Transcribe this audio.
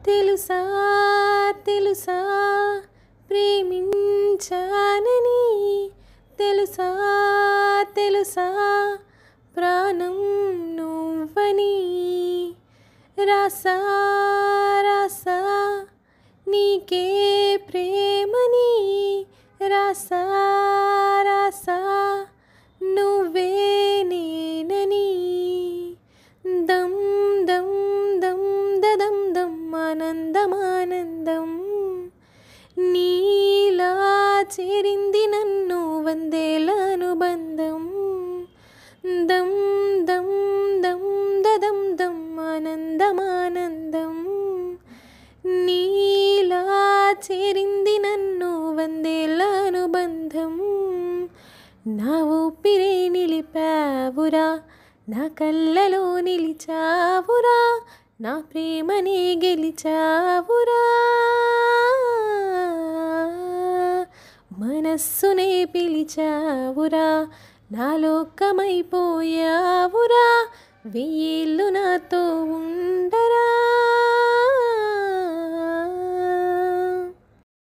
తెలుసా తెలుసా ప్రేమించానని తెలుసా తెలుసా ప్రాణం నువ్వని రాసా రాసా నీకే ప్రేమని రాసా రాసా నువ్వే నేనని దం దం దం దదం దం ఆనందమానందం నీలా చేరింది నన్ను వందేల అనుబంధం దం దం దం దదం దం ఆనందమానందం నీలా చేరింది నన్ను వందేల అనుబంధం నా ఊపిరే నిలిపావురా నా కళ్ళలో నిలిచావురా నా ప్రేమనే గెలిచావురా మనస్సునే పిలిచావురా నా లోకమైపోయావురా వెయ్యేళ్ళు నాతో